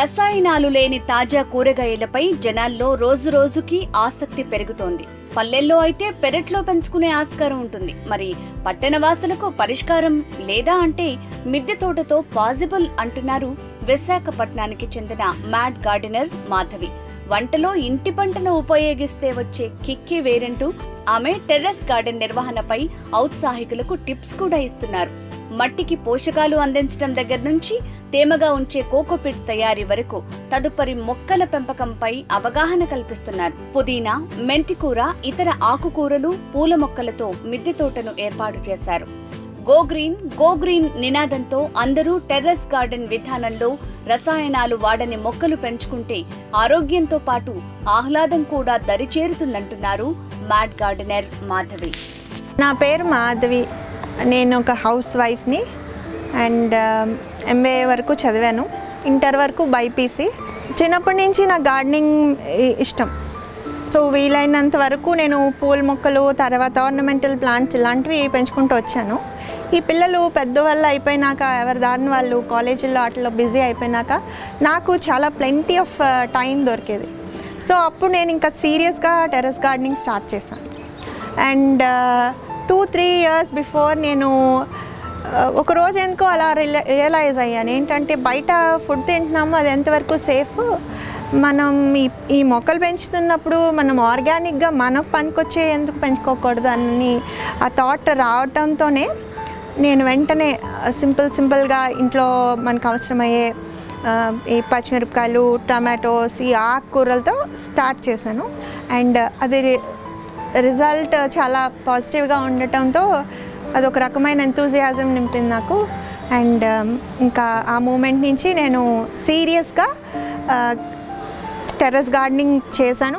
రసాయనాలు లేని తాజా కూరగాయలపై జనాల్లో రోజు రోజుకి ఆసక్తి పెరుగుతోంది పల్లెల్లో అయితే పెరట్లో పెంచుకునే ఆస్కారం ఉంటుంది మరి పట్టణవాసులకు పరిష్కారం లేదా అంటే మిద్దె తోటతో పాసిబుల్ అంటున్నారు విశాఖపట్నానికి చెందిన మ్యాడ్ గార్డెనర్ మాధవి వంటలో ఇంటి పంటను ఉపయోగిస్తే వచ్చే కిక్కి వేరంటూ ఆమె టెర్రస్ గార్డెన్ నిర్వహణపై ఔత్సాహికులకు టిప్స్ కూడా ఇస్తున్నారు మట్టికి పోషకాలు అందించడం దగ్గర నుంచి తేమగా ఉంచే కోకోపిట్ తయారీ వరకు తదుపరి మొక్కల పెంపకంపై అవగాహన కల్పిస్తున్నారు పుదీనా మెంతికూర ఇతర ఆకుకూరలు పూల మొక్కలతో మిద్దె తోటను ఏర్పాటు చేశారు గో గ్రీన్ గో గ్రీన్ నినాదంతో అందరూ టెర్రస్ గార్డెన్ విధానంలో రసాయనాలు వాడని మొక్కలు పెంచుకుంటే ఆరోగ్యంతో పాటు ఆహ్లాదం కూడా దరిచేరుతుందంటున్నారు మ్యాడ్ గార్డెనర్ మాధవి నా పేరు మాధవి నేను ఒక హౌస్ వైఫ్ని అండ్ ఎంఏ వరకు చదివాను ఇంటర్ వరకు బైపీసీ చిన్నప్పటి నుంచి నాకు గార్డెనింగ్ ఇష్టం సో వీలైనంత వరకు నేను పూల మొక్కలు తర్వాత ఆర్నమెంటల్ ప్లాంట్స్ ఇలాంటివి పెంచుకుంటూ వచ్చాను ఈ పిల్లలు పెద్దవాళ్ళు అయిపోయినాక ఎవరి దారిని వాళ్ళు కాలేజీల్లో వాటిలో బిజీ అయిపోయినాక నాకు చాలా ప్లెంటీ ఆఫ్ టైం దొరికేది సో అప్పుడు నేను ఇంకా సీరియస్గా టెర్రస్ గార్డెనింగ్ స్టార్ట్ చేశాను and two three years before నేను uh, ఒక రోజు ఎందుకో అలా రియల- రియలైజ్ అయ్యాను ఏంటంటే బయట ఫుడ్ తింటున్నాము అది ఎంతవరకు సేఫ్ మనం ఈ ఈ మొక్కలు పెంచుతున్నప్పుడు మనం ఆర్గానిక్గా మనకు పనికొచ్చే ఎందుకు పెంచుకోకూడదు అని ఆ థాట్ రావటంతోనే నేను వెంటనే సింపుల్ సింపుల్గా ఇంట్లో మనకు అవసరమయ్యే ఆ, ఈ పచ్చిమిరపకాయలు టమాటోస్ ఈ ఆకుకూరలతో స్టార్ట్ చేశాను అండ్ అది రిజల్ట్ చాలా పాజిటివ్గా ఉండటంతో అదొక రకమైన ఎంతూజియాజం నింపింది నాకు అండ్ ఇంకా ఆ మూమెంట్ నుంచి నేను సీరియస్గా టెర్రస్ గార్డెనింగ్ చేశాను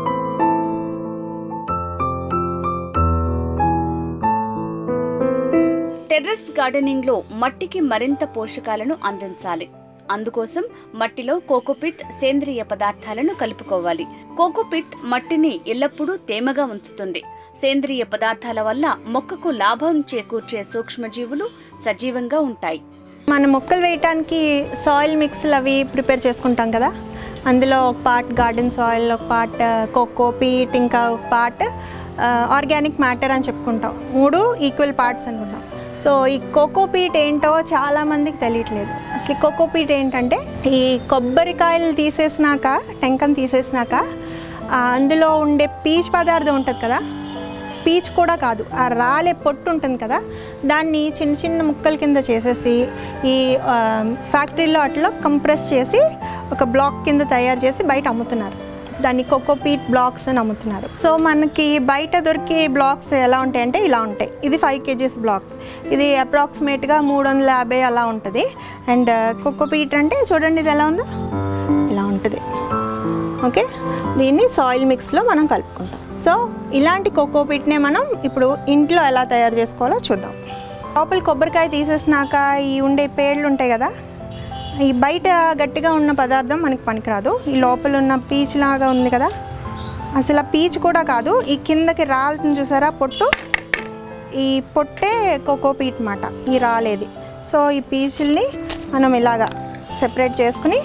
టెర్రస్ గార్డెనింగ్ లో మట్టికి మరింత పోషకాలను అందించాలి అందుకోసం మట్టిలో కోకోపిట్ సేంద్రియ పదార్థాలను కలుపుకోవాలి కోకోపిట్ మట్టిని ఎల్లప్పుడూ తేమగా ఉంచుతుంది సేంద్రియ పదార్థాల వల్ల మొక్కకు లాభం చేకూర్చే సూక్ష్మజీవులు సజీవంగా ఉంటాయి మన మొక్కలు వేయటానికి సాయిల్ మిక్స్లు అవి ప్రిపేర్ చేసుకుంటాం కదా అందులో ఒక పార్ట్ గార్డెన్ సాయిల్ ఒక పార్ట్ కోకో పీట్ ఇంకా ఒక పార్ట్ ఆర్గానిక్ మ్యాటర్ అని చెప్పుకుంటాం మూడు ఈక్వల్ పార్ట్స్ అనుకుంటాం సో ఈ కోకోపీట్ ఏంటో చాలామందికి తెలియట్లేదు అసలు ఈ కోకోపీట్ ఏంటంటే ఈ కొబ్బరికాయలు తీసేసినాక టెంకను తీసేసినాక ఆ అందులో ఉండే పీచు పదార్థం ఉంటుంది కదా పీచ్ కూడా కాదు ఆ రాలే పొట్టు ఉంటుంది కదా దాన్ని చిన్న చిన్న ముక్కల కింద చేసేసి ఈ ఆ, ఫ్యాక్టరీలో అట్లా కంప్రెస్ చేసి ఒక బ్లాక్ కింద తయారు చేసి బయట అమ్ముతున్నారు దాన్ని కోకోపీట్ బ్లాక్స్ అని అమ్ముతున్నారు సో మనకి బయట దొరికే బ్లాక్స్ ఎలా ఉంటాయంటే ఇలా ఉంటాయి ఇది ఫైవ్ కేజీస్ బ్లాక్ ఇది అప్రాక్సిమేట్గా మూడు వందల యాభై అలా ఉంటుంది అండ్ కోకోపీట్ అంటే చూడండి ఇది ఎలా ఉందో ఇలా ఉంటుంది ఓకే దీన్ని సాయిల్ మిక్స్లో మనం కలుపుకుంటాం సో ఇలాంటి కోకోపీట్నే మనం ఇప్పుడు ఇంట్లో ఎలా తయారు చేసుకోవాలో చూద్దాం లోపల కొబ్బరికాయ తీసేసినాక ఈ ఉండే పేర్లు ఉంటాయి కదా ఈ బయట గట్టిగా ఉన్న పదార్థం మనకి పనికిరాదు ఈ లోపల ఉన్న పీచ్ లాగా ఉంది కదా అసలు ఆ పీచ్ కూడా కాదు ఈ కిందకి రాలుతుంది చూసారా పొట్టు ఈ పొట్టే కోకోపీట్ మాట ఈ రాలేది సో ఈ పీచుల్ని మనం ఇలాగా సెపరేట్ చేసుకుని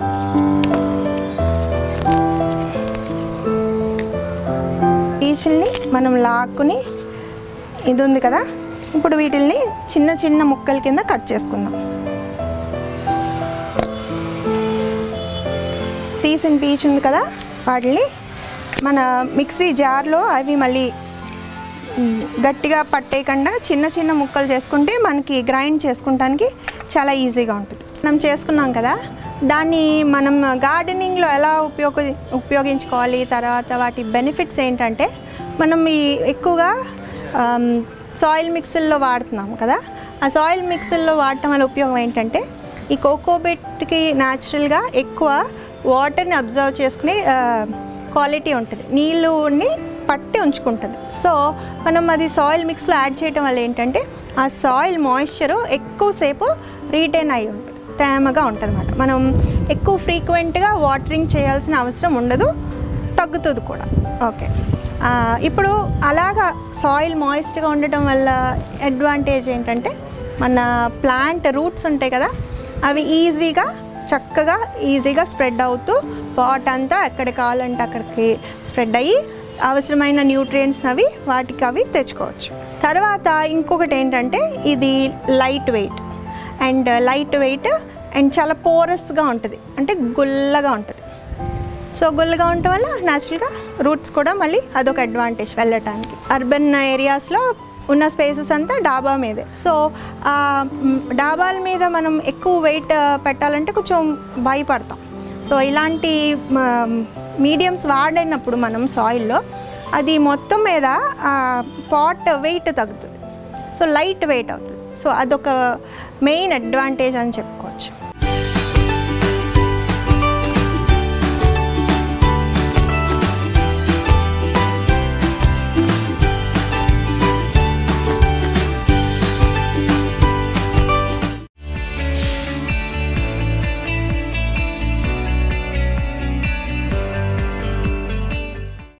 పీచుల్ని మనం లాక్కుని ఇది ఉంది కదా ఇప్పుడు వీటిల్ని చిన్న చిన్న ముక్కల కింద కట్ చేసుకుందాం తీసిన పీచు ఉంది కదా వాటిని మన మిక్సీ జార్లో అవి మళ్ళీ మ్, గట్టిగా పట్టేయకుండా చిన్న చిన్న ముక్కలు చేసుకుంటే మనకి గ్రైండ్ చేసుకుంటానికి చాలా ఈజీగా ఉంటుంది మనం చేసుకున్నాం కదా దాన్ని మనం గార్డెనింగ్లో ఎలా ఉపయోగ ఉపయోగించుకోవాలి తర్వాత వాటి బెనిఫిట్స్ ఏంటంటే మనం ఈ ఎక్కువగా సాయిల్ మిక్సర్లో వాడుతున్నాం కదా ఆ సాయిల్ మిక్సర్లో వాడటం వల్ల ఉపయోగం ఏంటంటే ఈ కోకోబెట్కి న్యాచురల్గా ఎక్కువ వాటర్ని అబ్జర్వ్ చేసుకునే క్వాలిటీ ఉంటుంది నీళ్ళని పట్టి ఉంచుకుంటుంది సో మనం అది సాయిల్ మిక్స్లో యాడ్ చేయడం వల్ల ఏంటంటే ఆ సాయిల్ మాయిశ్చరు ఎక్కువసేపు రీటైన్ అయి ఉంటుంది తేమగా ఉంటుంది అన్నమాట మనం ఎక్కువ ఫ్రీక్వెంట్గా వాటరింగ్ చేయాల్సిన అవసరం ఉండదు తగ్గుతుంది కూడా ఓకే ఆ, ఇప్పుడు అలాగా సాయిల్ మాయిస్ట్గా ఉండటం వల్ల అడ్వాంటేజ్ ఏంటంటే మన ప్లాంట్ రూట్స్ ఉంటాయి కదా అవి ఈజీగా చక్కగా ఈజీగా స్ప్రెడ్ అవుతూ పాట్ అంతా ఎక్కడికి కావాలంటే అక్కడికి స్ప్రెడ్ అయ్యి అవసరమైన న్యూట్రియంట్స్ అవి వాటికి అవి తెచ్చుకోవచ్చు తర్వాత ఇంకొకటి ఏంటంటే ఇది light weight and light weight and చాలా పోరస్గా ఉంటుంది అంటే గుల్లగా ఉంటుంది సో గుల్లగా ఉండటం వల్ల న్యాచురల్గా రూట్స్ కూడా మళ్ళీ అదొక అడ్వాంటేజ్ వెళ్ళటానికి అర్బన్ ఏరియాస్లో ఉన్న స్పేసెస్ అంతా డాబా మీదే సో ఆ మ్, డాబాల మీద మనం ఎక్కువ వెయిట్ పెట్టాలంటే కొంచెం భయపడతాం సో ఇలాంటి మీడియంస్ వాడినప్పుడు మనం సాయిల్లో అది మొత్తం మీద పాట్ వెయిట్ తగ్గుతుంది సో లైట్ వెయిట్ అవుతుంది సో అదొక మెయిన్ అడ్వాంటేజ్ అని చెప్పుకోవచ్చు